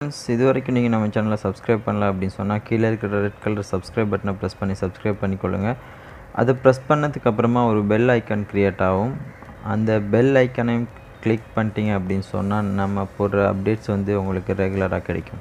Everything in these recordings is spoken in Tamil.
ஃப்ரெண்ட்ஸ் இது வரைக்கும் நீங்கள் நம்ம சேனலை சப்ஸ்கிரைப் பண்ணல அப்படின்னு சொன்னால் கீழே இருக்கிற ரெட் கலர் சப்ஸ்கிரைப் பட்டனை ப்ரெஸ் பண்ணி சப்ஸ்கிரைப் பண்ணிக்கொள்ளுங்கள் அதை ப்ரெஸ் பண்ணதுக்கு அப்புறமா ஒரு பெல் ஐக்கான் க்ரியேட் ஆகும் அந்த பெல் ஐக்கானையும் கிளிக் பண்ணிட்டீங்க அப்படின்னு சொன்னால் நம்ம போடுற அப்டேட்ஸ் வந்து உங்களுக்கு ரெகுலராக கிடைக்கும்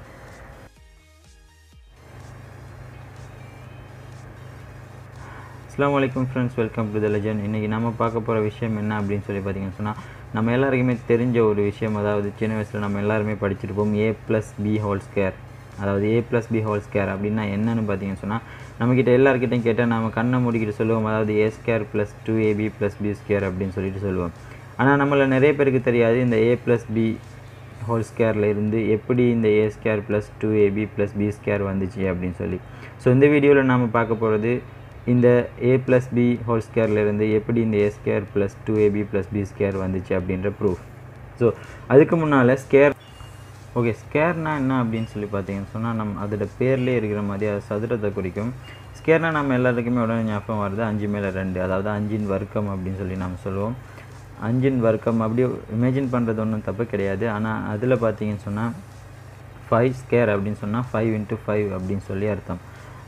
அஸ்லாம் வலைக்கம் friends welcome to the legend இன்றைக்கி நம்ம பார்க்க போகிற விஷயம் என்ன அப்படின்னு சொல்லி பார்த்தீங்கன்னு சொன்னால் நம்ம எல்லாருக்குமே தெரிஞ்ச ஒரு விஷயம் அதாவது சின்ன வயசில் நம்ம எல்லாருமே படிச்சிருப்போம் A plus B whole square அதாவது A plus B whole square அப்படின்னா என்னன்னு பார்த்தீங்கன்னு சொன்னால் நம்மக்கிட்ட எல்லாருக்கிட்டையும் கேட்டால் நம்ம கண்ணை மூடிக்கிட்டு சொல்லுவோம் அதாவது A square plus two AB plus B square அப்படின்னு சொல்லிட்டு சொல்லுவோம் ஆனால் நம்மள நிறைய பேருக்கு தெரியாது இந்த ஏ ப்ளஸ் பி ஹோல் ஸ்கேரில் இருந்து எப்படி இந்த A square plus two AB plus B square வந்துச்சு அப்படின்னு சொல்லி ஸோ இந்த வீடியோவில் நாம் பார்க்க போகிறது இந்த ஏ ப்ளஸ் பி ஹோல் ஸ்கேர்லேருந்து எப்படி இந்த A square plus two AB plus B square வந்துச்சு அப்படின்ற ப்ரூஃப் ஸோ அதுக்கு முன்னால் ஸ்கேர் ஓகே ஸ்கேர்னா என்ன அப்படின்னு சொல்லி பார்த்தீங்கன்னு சொன்னால் நம்ம அதோட பேர்லேயே இருக்கிற மாதிரி அது சதுரத்தை குறிக்கும் ஸ்கேர்னால் நம்ம எல்லாருக்குமே உடனே ஞாபகம் வருது அஞ்சு மேலே ரெண்டு அதாவது அஞ்சின் வர்க்கம் அப்படின்னு சொல்லி நம்ம சொல்லுவோம் அஞ்சின் வர்க்கம் அப்படியே இமேஜின் பண்ணுறது ஒன்றும் தப்பு கிடையாது ஆனால் அதில் பார்த்தீங்கன்னு சொன்னால் ஃபைவ் ஸ்கேர் அப்படின்னு சொன்னால் ஃபைவ் இன்ட்டு ஃபைவ் அப்படின்னு சொல்லி அர்த்தம்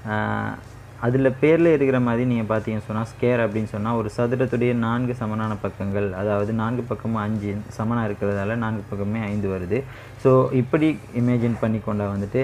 அதில் பேரில் இருக்கிற மாதிரி நீங்கள் பார்த்தீங்கன்னு சொன்னால் ஸ்கேர் அப்படின்னு சொன்னால் ஒரு சதுரத்துடைய நான்கு சமனான பக்கங்கள் அதாவது நான்கு பக்கமும் அஞ்சு சமனாக இருக்கிறதால நான்கு பக்கமே ஐந்து வருது ஸோ இப்படி இமேஜின் பண்ணி கொண்டா வந்துட்டு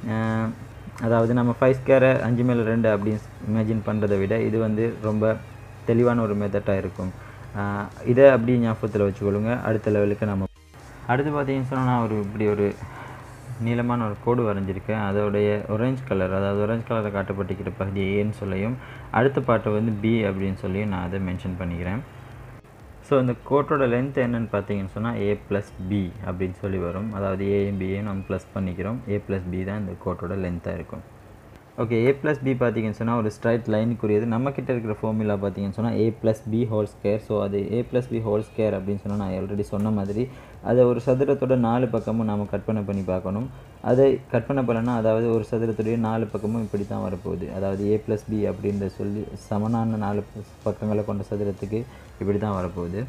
அதாவது நம்ம ஃபைவ் ஸ்கேரை அஞ்சு மேலே ரெண்டு அப்படின்னு இமேஜின் பண்ணுறதை விட இது வந்து ரொம்ப தெளிவான ஒரு மெத்தட்டாக இருக்கும் இதை அப்படி ஞாபகத்தில் வச்சுக்கொள்ளுங்க அடுத்த லெவலுக்கு நம்ம அடுத்து பார்த்தீங்கன்னு சொன்னால் நான் ஒரு இப்படி ஒரு நீளமான ஒரு கோடு வரைஞ்சிருக்கேன் அதோடைய ஒரேஞ்ச் கலர் அதாவது ஒரேஞ்ச் கலரில் காட்டப்பட்டிருக்கிற பகுதி ஏன்னு சொல்லியும் அடுத்த பாட்டை வந்து பி அப்படின்னு சொல்லியும் நான் அதை மென்ஷன் பண்ணிக்கிறேன் ஸோ இந்த கோட்டோட லென்த் என்னென்னு பார்த்தீங்கன்னு சொன்னால் ஏ ப்ளஸ் பி அப்படின்னு சொல்லி வரும் அதாவது ஏயும் பிஏயும் நம்ம ப்ளஸ் பண்ணிக்கிறோம் ஏ ப்ளஸ் பி தான் இந்த கோட்டோட லென்த்தாக இருக்கும் ஓகே ஏ ப்ளஸ் பி பார்த்தீங்கன்னு சொன்னால் ஒரு ஸ்ட்ரைட் லைனுக்குரியது நம்மக்கிட்ட இருக்கிற ஃபார்முலா பார்த்தீங்கன்னு சொன்னால் A plus B whole square so அது A plus B whole square அப்படின்னு சொன்னால் நான் ஆல்ரெடி சொன்ன மாதிரி அதை ஒரு சதுரத்தோட நாலு பக்கமும் நாம் கற்பனை பண்ணி பார்க்கணும் அதை கற்பனை பண்ணனா அதாவது ஒரு சதுரத்துடைய நாலு பக்கமும் இப்படி தான் வரப்போகுது அதாவது ஏ ப்ளஸ் பி அப்படின்ற சொல்லி சமனான நாலு பக்கங்களை கொண்ட சதுரத்துக்கு இப்படி தான் வரப்போகுது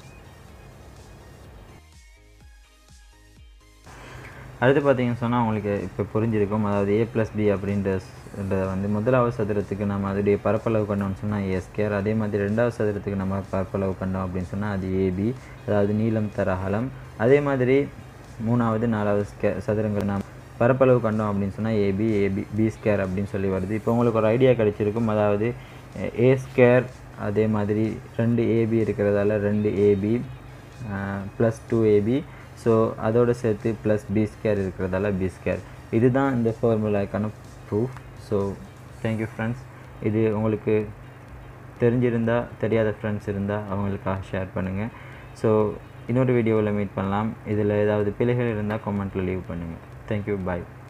அடுத்து பார்த்தீங்கன்னு சொன்னால் உங்களுக்கு இப்போ புரிஞ்சிருக்கும் அதாவது ஏ ப்ளஸ் பி அப்படின்றத வந்து முதலாவது சதுரத்துக்கு நம்ம அதோடைய பரப்பளவு கண்டோம்னு சொன்னால் ஏ ஸ்கேர் அதே மாதிரி ரெண்டாவது சதுரத்துக்கு நம்ம பரப்பளவு கண்டோம் அப்படின்னு சொன்னால் அது ஏபி அதாவது நீளம் தர அகலம் அதே மாதிரி மூணாவது நாலாவது ஸ்கே சதுரங்கள் நாம் பரப்பளவு கண்டோம் அப்படின்னு சொன்னால் ஏபி ஏபி பி ஸ்கேர் அப்படின்னு சொல்லி வருது இப்போ உங்களுக்கு ஒரு ஐடியா கிடைச்சிருக்கும் அதாவது ஏ ஸ்கேர் அதே மாதிரி ரெண்டு ஏபி இருக்கிறதால ரெண்டு AB plus two AB so அதோடு சேர்த்து ப்ளஸ் பி ஸ்கேர் இருக்கிறதால பி ஸ்கேர் இதுதான் இந்த ஃபார்முலாக்கான ப்ரூஃப் ஸோ தேங்க்யூ ஃப்ரெண்ட்ஸ் இது உங்களுக்கு தெரிஞ்சிருந்தால் தெரியாத ஃப்ரெண்ட்ஸ் இருந்தால் அவங்களுக்காக ஷேர் பண்ணுங்கள் ஸோ இன்னொரு வீடியோவில் மீட் பண்ணலாம் இதில் ஏதாவது பிழைகள் இருந்தால் கமெண்ட்டில் லீவ் பண்ணுங்கள் தேங்க்யூ பாய்